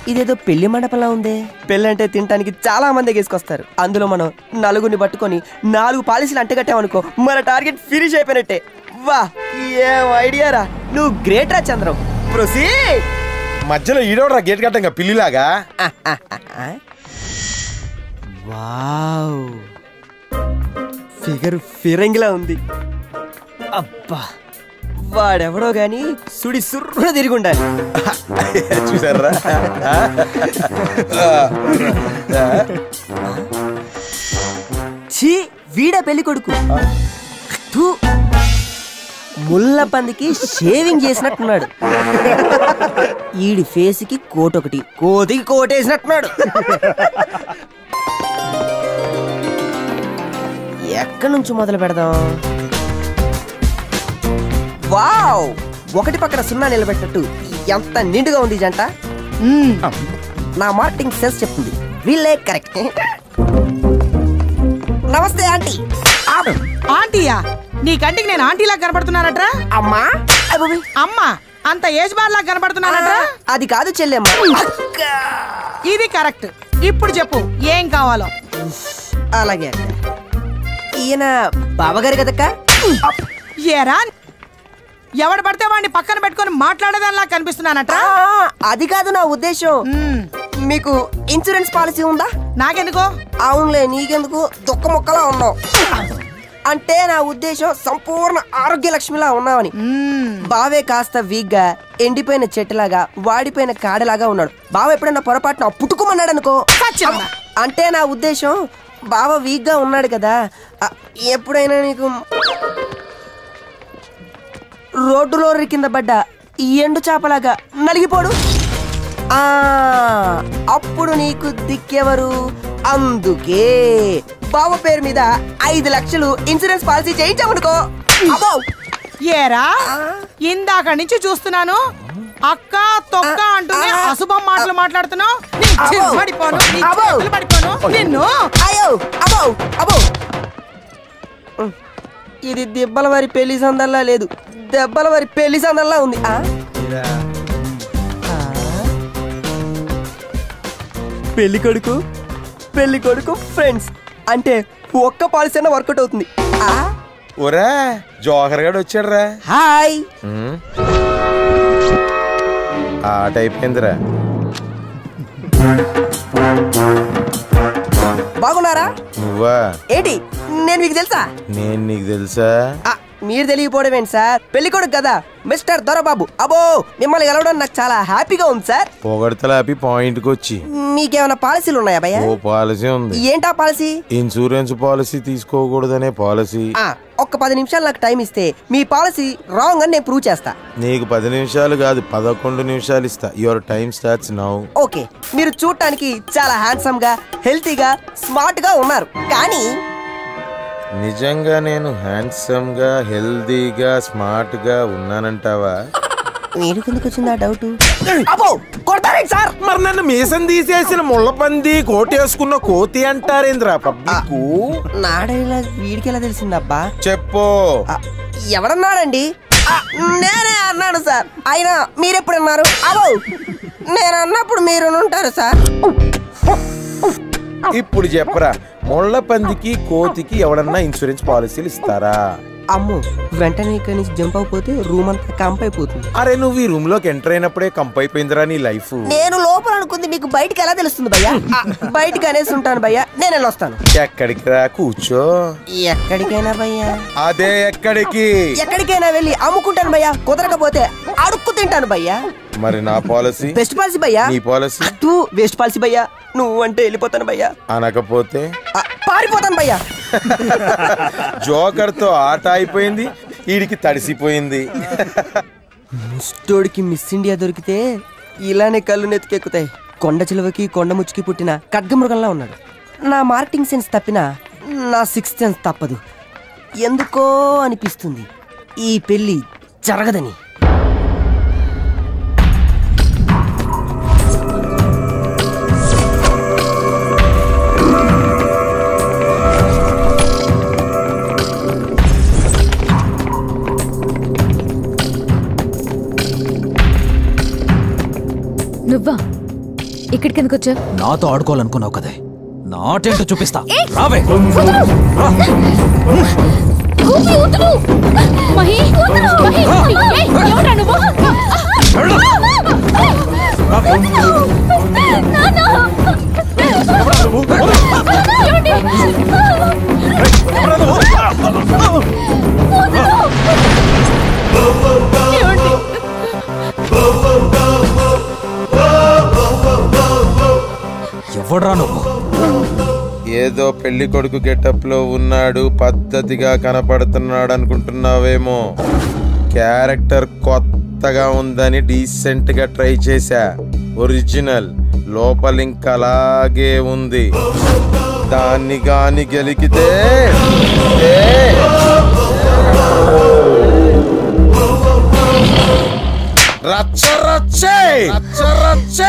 ఇదేదో పెళ్లి మండపంలా ఉంది పెళ్ళి అంటే తినడానికి చాలా మంది ఎగేసుకొస్తారు అందులో మనం నలుగురిని పట్టుకొని నాలుగు పాలసీలు అంటగట్టామనుకో మన టార్గెట్ ఫినిష్ అయిపోయినట్టే వా ఏం ఐడియా రా నువ్వు గ్రేట్ రా చంద్రం ప్రొసీ మధ్యలో ఈడోడ్రా గేట్ కట్టంగా పిల్లిలాగా వావ్ ఫిగర్ ఫిరంగిలా ఉంది అబ్బా వాడెవడో గాని సుడి సుర్రున తిరిగి ఉండాలి చూసారా ఛీ వీడా పెళ్లి కొడుకు థూ. ముళ్ళ పందికి షేవింగ్ చేసినట్టున్నాడు ఈడి ఫేస్ కి కోట్ ఒకటి కోతికి కోట్ వేసినట్టున్నాడు ఎక్కడి నుంచి మొదలు పెడదాం వావ్ ఒకటి పక్కన సున్నా నిలబెట్టినట్టు ఎంత నిండుగా ఉంది ఈ జంట నా మార్కెటింగ్ సెన్స్ చెప్తుంది వీళ్ళే కరెక్ట్ నమస్తే ఆంటీ ఆంటీయా నీ కంటికి నేను ఆంటీలా కనబడుతున్నానట్రా అమ్మా అబ్బబ్బే. అమ్మా అంత ఏజ్ బార్ లాగా కనబడుతున్నానట్రా అది కాదు చెల్లెమ్మ అక్క. ఇది కరెక్ట్ ఇప్పుడు చెప్పు ఏం కావాలో అలాగే అక్క ఈయన బావగారు కదక్క ఏరా ఎవడు పడితే వాడిని పక్కన పెట్టుకొని మాట్లాడేదానిలా కనిపిస్తున్నానట్రా ఆ, అది కాదు నా ఉద్దేశం మ్మ్. మీకు ఇన్సూరెన్స్ పాలసీ ఉందా నాకెందుకో అవునులే నీకెందుకు దుఃఖ ముక్కలా ఉన్నావు అంటే నా ఉద్దేశం సంపూర్ణ ఆరోగ్య లక్ష్మిలా ఉన్నావని మ్మ్. బావే కాస్త వీక్ గా ఎండిపోయిన చెట్టులాగా వాడిపోయిన కాడలాగా ఉన్నాడు బావ ఎప్పుడైనా పొరపాటున పుట్టుకోమన్నాడు అనుకో సత్యమా. అంటే నా ఉద్దేశం బావ వీక్ గా ఉన్నాడు కదా ఆ, ఎప్పుడైనా నీకు రోడ్డులో కింద పడ్డ ఈ ఎండు చేపలాగా నలిగిపోడు ఆ అప్పుడు నీకు దిక్కెవరు అందుకే బావ పేరు మీద ఐదు లక్షలు ఇన్సూరెన్స్ పాలసీ చేయించామనుకో అబ్బో ఏరా ఇందాక నుంచి చూస్తున్నాను అక్క తొక్క అంటూనే అశుభం మాటలు మాట్లాడుతున్నావు నీ చెవి పడిపోను నీ అబ్బో. చేతులు పడిపోను నిన్ను అయ్యో అబ్బో అబ్బో ఉమ్, ఇది దెబ్బల వారి పెళ్లి సందల్లా లేదు దెబ్బల వారి పెళ్లి సందల్లా ఉంది ఆ? ఆ? పెళ్లి కొడుకు పెళ్లి కొడుకు ఫ్రెండ్స్ అంటే ఒక్క పాలసీ అయినా వర్కౌట్ అవుతుంది ఆ? ఒరే జోహర్ గడు వచ్చాడురా హాయ్ ఉమ్. ఆట అయిపోయిందిరా బాగున్నారా నువ్వా ఏంటి నేను మీకు తెలుసా నేను నీకు తెలుసా ఆ, మీరు తెలియకపోవడం ఏంటి సార్ పెళ్లి కొడుకు కదా మిస్టర్ దొరబాబు అబో మిమ్మల్ని కలవడం నాకు చాలా హ్యాపీగా ఉంది సార్ పొగడతలాపి పాయింట్కి వచ్చి మీకేమైనా పాలసీలు ఉన్నాయా భయ్యా ఓ పాలసీ ఉంది ఏంటా పాలసీ ఇన్సూరెన్స్ పాలసీ తీసుకోకూడదనే పాలసీ ఆ, ఒక్క పది నిమిషాలు నాకు టైం ఇస్తే మీ పాలసీ రాంగ్ అని నేను ప్రూవ్ చేస్తా నీకు పది నిమిషాలు కాదు పదకొండు నిమిషాలు ఇస్తా your time starts now okay మీరు చూడటానికి చాలా హ్యాండ్సమ్ గా హెల్తీగా స్మార్ట్ గా ఉన్నారు కానీ నిజంగా నేను హ్యాండ్సమ్ గా హెల్దీగా స్మార్ట్ గా ఉన్నానంటావా మీరు కిందకు వచ్చింది ఆ డౌట్ అబ్బో కొడతారేంటి సార్ మరి నన్ను మీసం తీసేసిన ముళ్ళపంది కోటేసుకున్న కోతి అంటారేంద్రా పబ్లిక్ నాడేలా వీడికి ఎలా తెలిసిందబ్బా చెప్పు ఆ, ఎవడన్నాడండి ఆ, నేనే అన్నాను సార్ అయినా మీరెప్పుడు అన్నారు అబో నేను అన్నప్పుడు మీరు ఉంటారు సార్ ఇప్పుడు చెప్పరా ముళ్ళ పందికి కోతికి ఎవడన్నా ఇన్సూరెన్స్ పాలసీలు ఇస్తారా అమ్మో వెంటనే ఇక్కడి నుంచి జంప్ అయిపోతే రూమ్ అంతా కంప్ అయిపోతుంది అరే నువ్వు ఈ రూమ్ లోకి ఎంటర్ అయినప్పుడే కంప్ అయిపోయిందిరా నీ లైఫ్ నేను లోపల అనుకుంది మీకు బయటికి ఎలా తెలుస్తుంది భయ్యా ఆ, బయటికి అనేసి ఉంటాను భయ్యా నేను వెళ్ళొస్తాను ఎక్కడికి రా కూర్చో ఎక్కడికైనా భయ్యా అదే ఎక్కడికి ఎక్కడికైనా వెళ్ళి అమ్ముకుంటాను భయ్యా కుదరకపోతే అడుక్కు తింటాను భయ్యా మరి నా పాలసీ బెస్ట్ పాలసీ భయ్యా నీ పాలసీ టూ వేస్ట్ పాలసీ భయ్యా నువ్వు అంటే వెళ్ళిపోతాను భయ్యా అనకపోతే ఆ, పారిపోతాను భయ్యా జోకర్ తో ఆట అయిపోయింది వీడికి తడిసిపోయింది ముస్టోడికి మిస్ ఇండియా దొరికితే ఇలానే కళ్ళు నెత్తికెక్కుతాయి కొండ చిలువకి కొండ ముచ్చుకి పుట్టిన ఖడ్గమృగంలా ఉన్నాడు నా మార్కెటింగ్ సెన్స్ తప్పినా నా సిక్స్త్ సెన్స్ తప్పదు ఎందుకో అనిపిస్తుంది ఈ పెళ్లి జరగదని నువ్వా ఇక్కడికి ఎందుకు వచ్చావు నాతో ఆడుకోవాలనుకున్నావు కదే నాటేంటో చూపిస్తా ఏయ్! రావే గోపి, వదులు! మహి, వదులు! మహి, ఏయ్, ఎవడ్రా నువ్వు? వదులు! నాన్న! ఏమండి? ఏమండి? ఎవడ్రా నువ్వు ఏదో పెళ్లి కొడుకు గెటప్ లో ఉన్నాడు పద్ధతిగా కనపడుతున్నాడు అనుకుంటున్నావేమో క్యారెక్టర్ కొత్తగా ఉందని డీసెంట్ గా ట్రై చేశా ఒరిజినల్ లోపల ఇంకా అలాగే ఉంది దాన్ని గాని గెలికితే ఏ! రచ్చ రచ్చే రచ్చ రచ్చే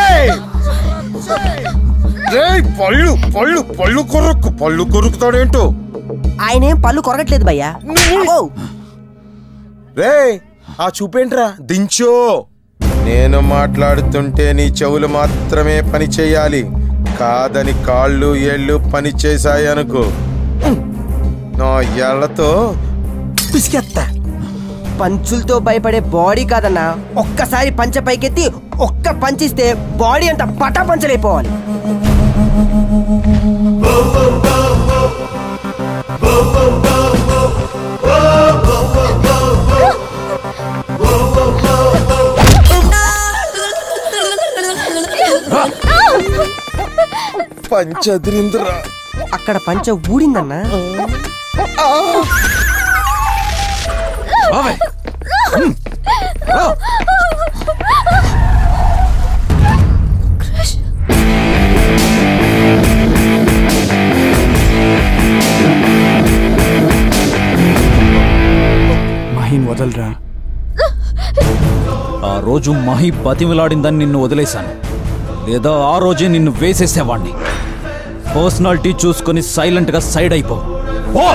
రేయ్, పళ్ళు పళ్ళు పళ్ళు కొరుక్కు పళ్ళు కొరుకుతాడేంటో ఆయన ఏం పళ్ళు కొరగట్లేదు భయ్యా ఓ, రే ఆ చూపేంట్రా దించో నేను మాట్లాడుతుంటే నీ చెవులు మాత్రమే పని చేయాలి కాదని కాళ్ళు ఏళ్ళు పని చేశాయి అనుకో నా ఏళ్లతో పిసికెత్తా పంచులతో భయపడే బాడీ కాదన్నా ఒక్కసారి పంచ పైకెత్తి ఒక్క పంచిస్తే బాడీ అంతా పటా పంచలైపోవాలి పంచద్రింద్ర అక్కడ పంచ ఊడిందన్నా రావే హ్మ్. రా. మహిన్ వదలరా ఆ రోజు మహి బతిమిలాడిందని నిన్ను వదిలేశాను లేదా ఆ రోజే నిన్ను వేసేసేవాణ్ణి పర్సనాలిటీ చూసుకొని సైలెంట్ గా సైడ్ అయిపో పో!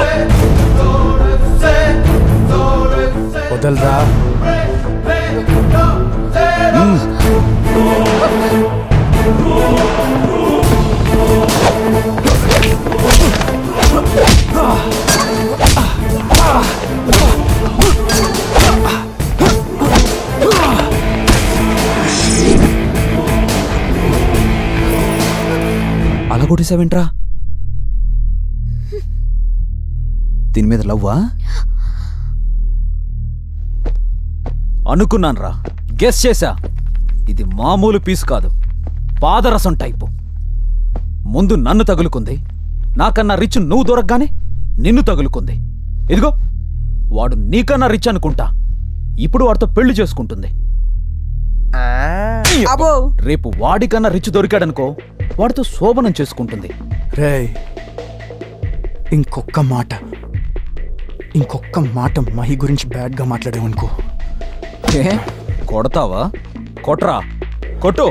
వదలరా అలా కొట్టేసావేంట్రా దీని మీద లవ్వా అనుకున్నాన్రా గెస్ చేశా ఇది మామూలు పీస్ కాదు పాదరసం టైపు ముందు నన్ను తగులుకుంది నాకన్నా రిచ్ నువ్వు దొరకగానే నిన్ను తగులుకుంది ఇదిగో వాడు నీకన్నా రిచ్ అనుకుంటా ఇప్పుడు వాడితో పెళ్లి చేసుకుంటుంది ఆ, అబ్బో రేపు వాడికన్నా రిచ్ దొరికాడనుకో వాడితో శోభనం చేసుకుంటుంది రే ఇంకొక్క మాట ఇంకొక్క మాట మహి గురించి బ్యాడ్గా మాట్లాడావనుకో ఏ కొడతావా కొట్రా కొట్టు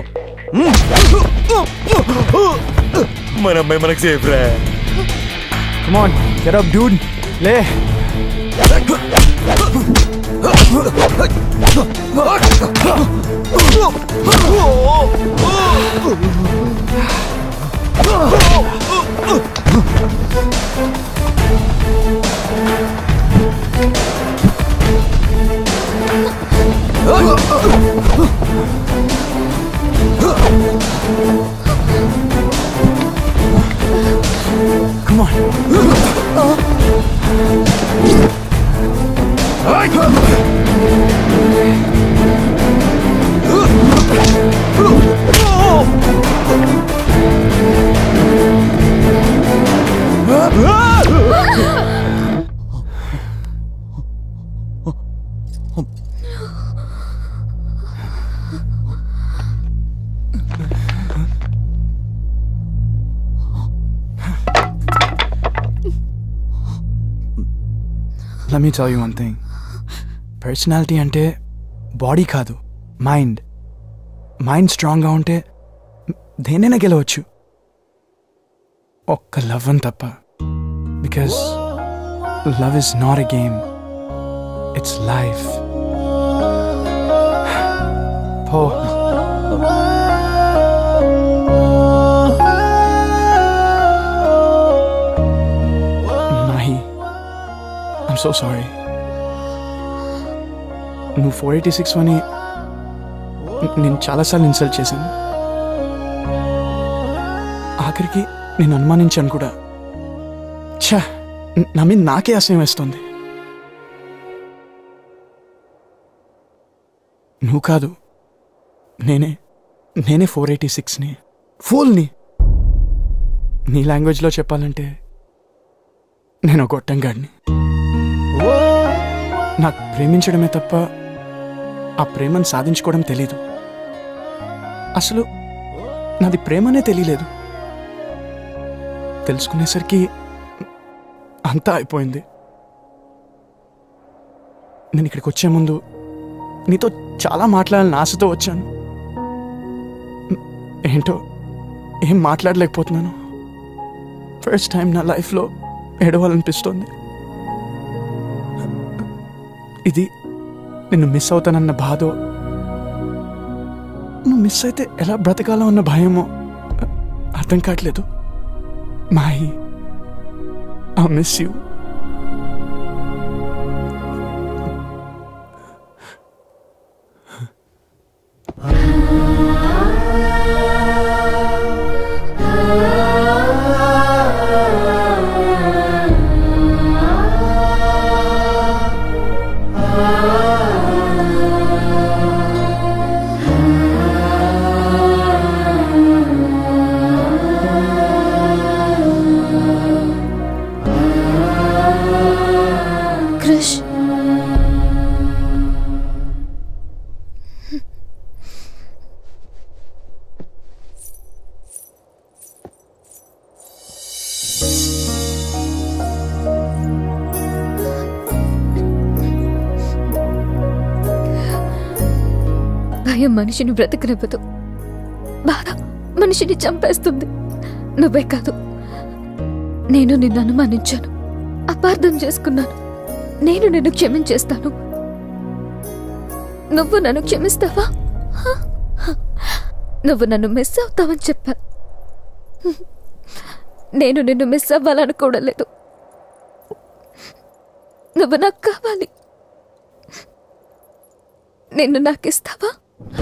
మన అమ్మాయి మనకు సేఫ్ రా కమాన్ గెట్ అప్ డూడ్ లే come on Let me tell you one thing. Personality అంటే బాడీ కాదు మైండ్ మైండ్ స్ట్రాంగ్గా ఉంటే దేనైనా గెలవచ్చు ఒక్క లవ్ అని తప్ప because love is not a game it's life పో సో సారీ నువ్వు ఫోర్ ఎయిటీ సిక్స్ అని నేను చాలాసార్లు ఇన్సల్ట్ చేశాను ఆఖరికి నేను అనుమానించాను కూడా ఛా నా మీద నాకే అసహ్యం వేస్తుంది నువ్వు కాదు నేనే నేనే ఫోర్ ఎయిటీ సిక్స్ని ఫుల్ని నీ లాంగ్వేజ్లో చెప్పాలంటే నేను ఒక గొట్టంగాడిని నాకు ప్రేమించడమే తప్ప ఆ ప్రేమను సాధించుకోవడం తెలీదు అసలు నాది ప్రేమనే తెలియలేదు తెలుసుకునేసరికి అంతా అయిపోయింది నేను ఇక్కడికి వచ్చే ముందు నీతో చాలా మాట్లాడాలని ఆశతో వచ్చాను ఏంటో ఏం మాట్లాడలేకపోతున్నాను ఫస్ట్ టైం నా లైఫ్లో ఏడవాలనిపిస్తోంది ఇది నిన్ను మిస్ అవుతానన్న బాధో నువ్వు మిస్ అయితే ఎలా బ్రతకాలో అన్న భయమో అర్థం కావట్లేదు Mahi I miss you Krish భయం మనిషిని బ్రతకనివ్వదు బాధ మనిషిని చంపేస్తుంది నువ్వే కాదు నేను నిన్ను అనుమానించాను అపార్థం చేసుకున్నాను నేను నిన్ను క్షమించేస్తాను నువ్వు నన్ను క్షమిస్తావా హ? హ. నువ్వు నన్ను మిస్ అవుతావని చెప్పా నేను నిన్ను మిస్ అవ్వాలనుకోవడం నువ్వు నాకు కావాలి నిన్ను నాకు ఇస్తావా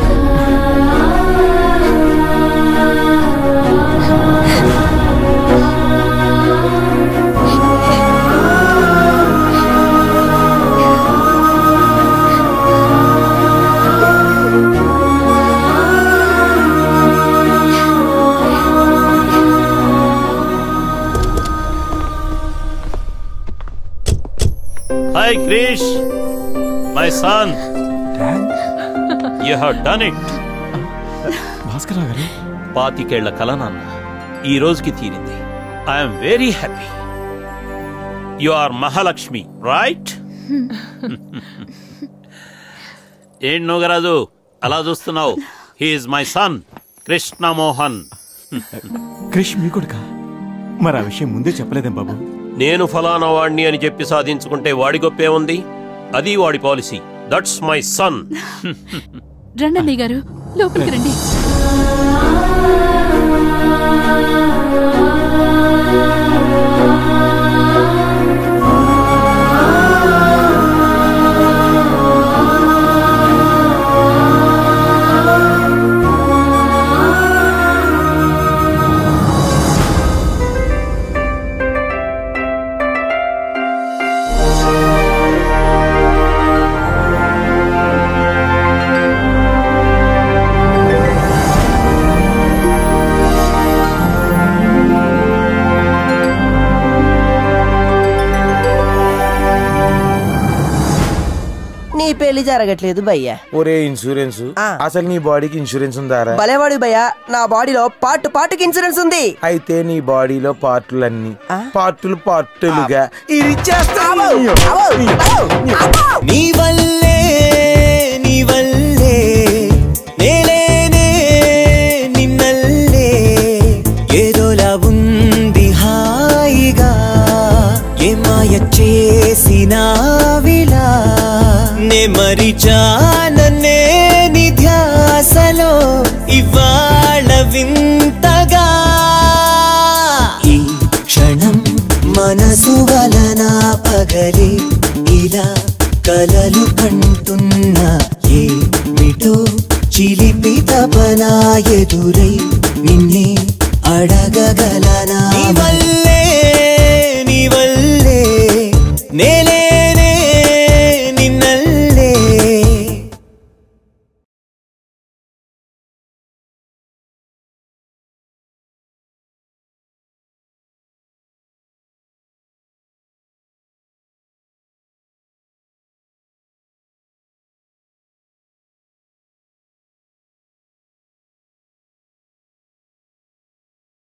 Hi, Krish. My son. You have done it. Bhaskar గారు పాతికేళ్ల కల నాన్న ఈ రోజుకి తీరింది I'm very happy you are Mahalakshmi right ఏంటి నోగరాజు అలా చూస్తున్నావు he is my son Krishnamohan Krish మీ కొడుకా మరి ఆ విషయం ముందే చెప్పలేదేం బాబు నేను ఫలానా వాడిని అని చెప్పి సాధించుకుంటే వాడి గొప్పే ఉంది అది వాడి పాలసీ దట్స్ మై సన్ రండి అన్నయ్య గారు లోపలికి రండి నీ పెళ్లి జరగట్లేదు భయ్యా ఒరే ఇన్సూరెన్స్ ఆ. అసలు నీ బాడీకి ఇన్సూరెన్స్ ఉందారా భలేవాడు భయ్యా నా బాడీలో పార్ట్ పార్ట్కి ఇన్సూరెన్స్ ఉంది అయితే నీ బాడీలో పార్టులన్నీ ఆ? పార్టులు పార్టులుగా ఇరిచేస్తాను నీ వల్లే నీ వల్లే నేలేనే నిన్నల్లే ఏదోలా ఉంది హాయిగా ఏ మాయ చేసినావిలా నే మరిచాననే నీ ధ్యాసలో ఇవాళ వింతగా ఈ క్షణం మనసు వలన పగలే ఇలా కలలు కంటున్నా ఏమిటో చిలిపి తపన ఎదురై